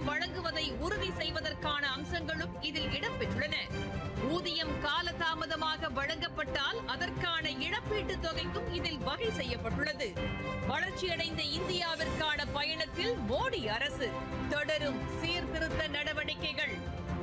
வழங்குவதை உறுதி செய்வதற்கான அம்சங்களும் இதில் இடம்பெற்றுள்ளன ஊதியம் காலதாமதமாக வழங்கப்பட்டால் அதற்கான இழப்பீட்டுத் தொகைக்கும் இதில் வகை செய்யப்பட்டுள்ளது வளர்ச்சியடைந்த இந்தியாவிற்கான பயணத்தில் மோடி அரசு தொடரும் சீர்திருத்த நடவடிக்கைகள்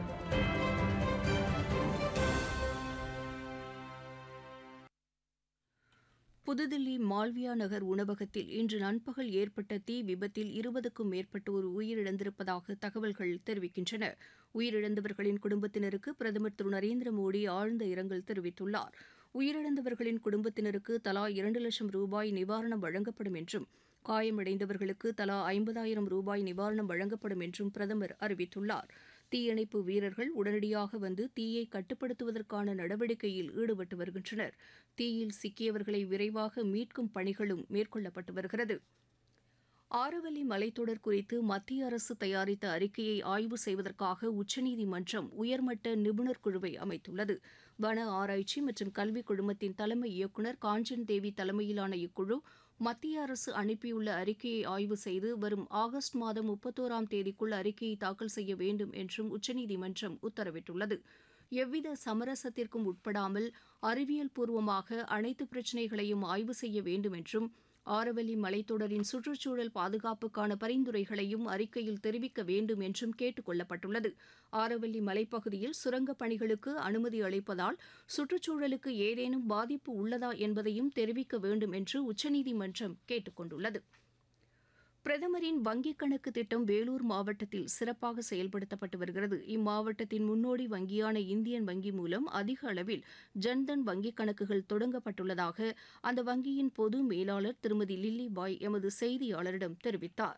புதுதில்லி மால்வியா நகர் உணவகத்தில் இன்று நண்பகல் ஏற்பட்ட தீ விபத்தில் இருபதுக்கும் மேற்பட்டோர் உயிரிழந்திருப்பதாக தகவல்கள் தெரிவிக்கின்றன உயிரிழந்தவர்களின் குடும்பத்தினருக்கு பிரதமர் திரு நரேந்திர மோடி ஆழ்ந்த இரங்கல் தெரிவித்துள்ளார் உயிரிழந்தவர்களின் குடும்பத்தினருக்கு தலா இரண்டு லட்சம் ரூபாய் நிவாரணம் வழங்கப்படும் என்றும் காயமடைந்தவர்களுக்கு தலா ஐம்பதாயிரம் ரூபாய் நிவாரணம் வழங்கப்படும் என்றும் பிரதமர் அறிவித்துள்ளார் தீயணைப்பு வீரர்கள் உடனடியாக வந்து தீயை கட்டுப்படுத்துவதற்கான நடவடிக்கையில் ஈடுபட்டு வருகின்றனர் தீயில் சிக்கியவர்களை விரைவாக மீட்கும் பணிகளும் மேற்கொள்ளப்பட்டு வருகிறது ஆரவல்லி மலைத்தொடர் குறித்து மத்திய அரசு தயாரித்த அறிக்கையை ஆய்வு செய்வதற்காக உச்சநீதிமன்றம் உயர்மட்ட நிபுணர் குழுவை அமைத்துள்ளது வன ஆராய்ச்சி மற்றும் கல்விக் குழுமத்தின் தலைமை இயக்குநர் காஞ்சன் தேவி தலைமையிலான இக்குழு மத்திய அரசு அனுப்பியுள்ள அறிக்கையை ஆய்வு செய்து வரும் ஆகஸ்ட் மாதம் முப்பத்தோராம் தேதிக்குள் அறிக்கையை தாக்கல் செய்ய வேண்டும் என்றும் உச்சநீதிமன்றம் உத்தரவிட்டுள்ளது எவ்வித சமரசத்திற்கும் உட்படாமல் அறிவியல் பூர்வமாக அனைத்து பிரச்சினைகளையும் ஆய்வு செய்ய வேண்டும் என்றும் ஆரவல்லி மலைத்தொடரின் சுற்றுச்சூழல் பாதுகாப்புக்கான பரிந்துரைகளையும் அறிக்கையில் தெரிவிக்க வேண்டும் என்றும் கேட்டுக் கொள்ளப்பட்டுள்ளது ஆரவல்லி மலைப்பகுதியில் சுரங்கப் பணிகளுக்கு அனுமதி அளிப்பதால் சுற்றுச்சூழலுக்கு ஏதேனும் பாதிப்பு உள்ளதா என்பதையும் தெரிவிக்க வேண்டும் என்று உச்சநீதிமன்றம் கேட்டுக் கொண்டுள்ளது பிரதமரின் வங்கிக் கணக்கு திட்டம் வேலூர் மாவட்டத்தில் சிறப்பாக செயல்படுத்தப்பட்டு வருகிறது இம்மாவட்டத்தின் முன்னோடி வங்கியான இந்தியன் வங்கி மூலம் அதிக அளவில் ஜன்தன் வங்கிக் கணக்குகள் தொடங்கப்பட்டுள்ளதாக அந்த வங்கியின் பொது மேலாளர் திருமதி லில்லி பாய் எமது செய்தியாளரிடம் தெரிவித்தார்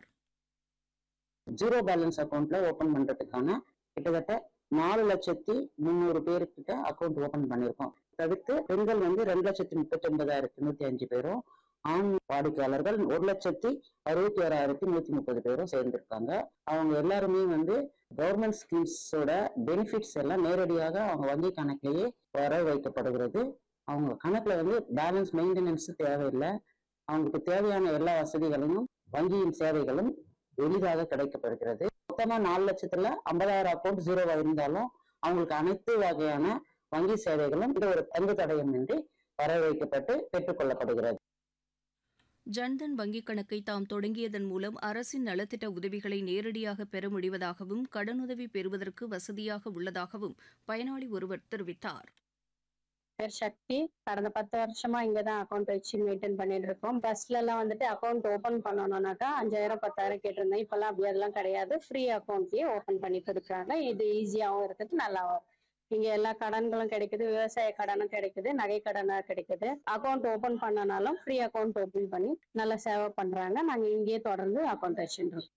ஜீரோ பேலன்ஸ் அக்கௌண்ட்ல ஓபன் பண்றதுக்கான கிட்டத்தட்ட நாலு லட்சத்தி முந்நூறு பேருக்கிட்ட அக்கௌண்ட் ஓபன் பண்ணிருக்கோம் தவிர்த்து பெண்கள் வந்து ரெண்டு லட்சத்தி முப்பத்தி ஒன்பதாயிரத்தி நூத்தி அஞ்சு பேரும் ஆண் வாடிக்கையாளர்கள் ஒரு லட்சத்தி அறுபத்தி ஓராயிரத்தி நூத்தி முப்பது பேரும் சேர்ந்திருக்காங்க அவங்க எல்லாருமே வந்து கவர்மெண்ட் ஸ்கீம்ஸோட பெனிஃபிட்ஸ் எல்லாம் நேரடியாக அவங்க வங்கி கணக்கிலேயே வர வைக்கப்படுகிறது அவங்க கணக்குல வந்து பேலன்ஸ் மெயின்டெனன்ஸ் தேவையில்லை அவங்களுக்கு தேவையான எல்லா வசதிகளையும் வங்கியின் சேவைகளும் எளிதாக கிடைக்கப்படுகிறது மொத்தமா நாலு லட்சத்துல ஐம்பதாயிரம் அக்கௌண்ட் ஜீரோவா இருந்தாலும் அவங்களுக்கு அனைத்து வகையான வங்கி சேவைகளும் இந்த ஒரு தங்கு தடயமின்றி வர வைக்கப்பட்டு பெற்றுக்கொள்ளப்படுகிறது ஜன்தன் வங்கிக் கணக்கை தாம் தொடங்கியதன் மூலம் அரசின் நலத்திட்ட உதவிகளை நேரடியாக பெற முடிவதாகவும் கடனுதவி பெறுவதற்கு வசதியாக உள்ளதாகவும் பயனாளி ஒருவர் தெரிவித்தார் பேர் சக்தி கடந்த பத்து வருஷமா இங்கதான் அக்கௌண்ட் வச்சு மெயின்டைன் பண்ணிட்டு இருக்கோம் பஸ்ல எல்லாம் வந்துட்டு அக்கௌண்ட் ஓபன் பண்ணணும்னாக்கா அஞ்சாயிரம் பத்தாயிரம் கேட்டிருந்தேன் இப்பெல்லாம் அப்படி அதெல்லாம் கிடையாது ஃப்ரீ அக்கௌண்ட்லயே ஓபன் பண்ணி கொடுக்குறாங்க இது ஈஸியாவும் இருக்குது நல்லாவும் இங்க எல்லா கடன்களும் கிடைக்குது விவசாய கடனும் கிடைக்குது நகை கடனா கிடைக்குது அக்கௌண்ட் ஓபன் பண்ணனாலும் ஃப்ரீ அக்கௌண்ட் ஓபன் பண்ணி நல்லா சேவை பண்றாங்க நாங்க இங்கேயே தொடர்ந்து அக்கௌண்ட் வச்சுருக்கோம்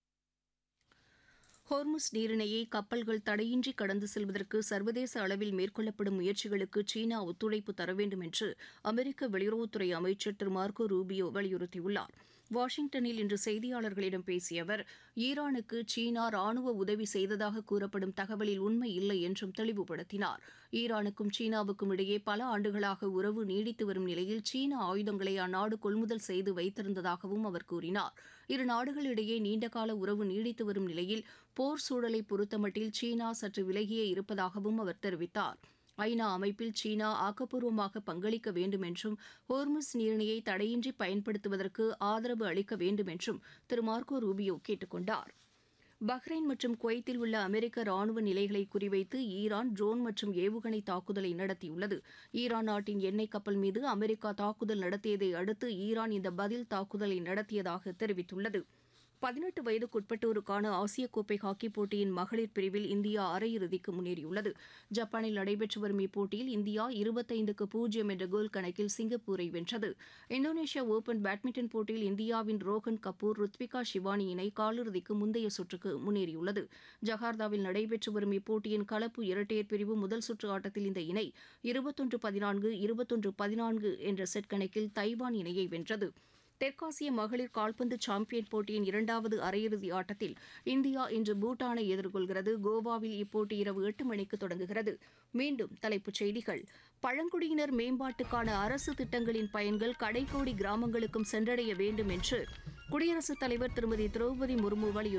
ஹோர்முஸ் நீரிணையை கப்பல்கள் தடையின்றி கடந்து செல்வதற்கு சர்வதேச அளவில் மேற்கொள்ளப்படும் முயற்சிகளுக்கு சீனா ஒத்துழைப்பு தர வேண்டும் என்று அமெரிக்க வெளியுறவுத்துறை அமைச்சர் திரு மார்க்கோ ரூபியோ வலியுறுத்தியுள்ளார் வாஷிங்டனில் இன்று செய்தியாளர்களிடம் பேசிய அவர் ஈரானுக்கு சீனா ராணுவ உதவி செய்ததாக கூறப்படும் தகவலில் உண்மை இல்லை என்றும் தெளிவுபடுத்தினார் ஈரானுக்கும் சீனாவுக்கும் இடையே பல ஆண்டுகளாக உறவு நீடித்து வரும் நிலையில் சீன ஆயுதங்களை அந்நாடு கொள்முதல் செய்து வைத்திருந்ததாகவும் அவர் கூறினார் இரு நாடுகளிடையே நீண்டகால உறவு நீடித்து வரும் நிலையில் போர் சூழலை பொறுத்தமட்டில் சீனா சற்று விலகியே இருப்பதாகவும் அவர் தெரிவித்தார் ஐநா அமைப்பில் சீனா ஆக்கப்பூர்வமாக பங்களிக்க வேண்டும் என்றும் ஹோர்முஸ் நீரிணையை தடையின்றி பயன்படுத்துவதற்கு ஆதரவு அளிக்க வேண்டும் என்றும் திரு மார்க்கோ ரூபியோ கேட்டுக் கொண்டார் பஹ்ரைன் மற்றும் குவைத்தில் உள்ள அமெரிக்க ராணுவ நிலைகளை குறிவைத்து ஈரான் ட்ரோன் மற்றும் ஏவுகணை தாக்குதலை நடத்தியுள்ளது ஈரான் நாட்டின் எண்ணெய் கப்பல் மீது அமெரிக்கா தாக்குதல் நடத்தியதை அடுத்து ஈரான் இந்த பதில் தாக்குதலை நடத்தியதாக தெரிவித்துள்ளது பதினெட்டு வயதுக்குட்பட்டோருக்கான ஆசிய கோப்பை ஹாக்கி போட்டியின் மகளிர் பிரிவில் இந்தியா அரையிறுதிக்கு முன்னேறியுள்ளது ஜப்பானில் நடைபெற்று வரும் இப்போட்டியில் இந்தியா இருபத்தைந்துக்கு பூஜ்ஜியம் என்ற கோல் கணக்கில் சிங்கப்பூரை வென்றது இந்தோனேஷியா ஓபன் பேட்மிண்டன் போட்டியில் இந்தியாவின் ரோஹன் கபூர் ருத்விகா சிவானி இணை காலிறுதிக்கு முந்தைய சுற்றுக்கு முன்னேறியுள்ளது ஜகார்த்தாவில் நடைபெற்று வரும் இப்போட்டியின் கலப்பு இரட்டையர் பிரிவு முதல் சுற்று ஆட்டத்தில் இந்த இணை இருபத்தொன்று பதினான்கு இருபத்தொன்று பதினான்கு என்ற செட் கணக்கில் தைவான் இணையை வென்றது தெற்காசிய மகளிர் கால்பந்து சாம்பியன் போட்டியின் இரண்டாவது அரையிறுதி ஆட்டத்தில் இந்தியா இன்று பூட்டானை எதிர்கொள்கிறது கோவாவில் இப்போட்டி இரவு எட்டு மணிக்கு தொடங்குகிறது மீண்டும் தலைப்புச் செய்திகள் பழங்குடியினர் மேம்பாட்டுக்கான அரசு திட்டங்களின் பயன்கள் கடைக்கோடி கிராமங்களுக்கும் சென்றடைய வேண்டும் என்று குடியரசுத் தலைவர் திருமதி திரௌபதி முர்மு வலியுறுத்தியுள்ளார்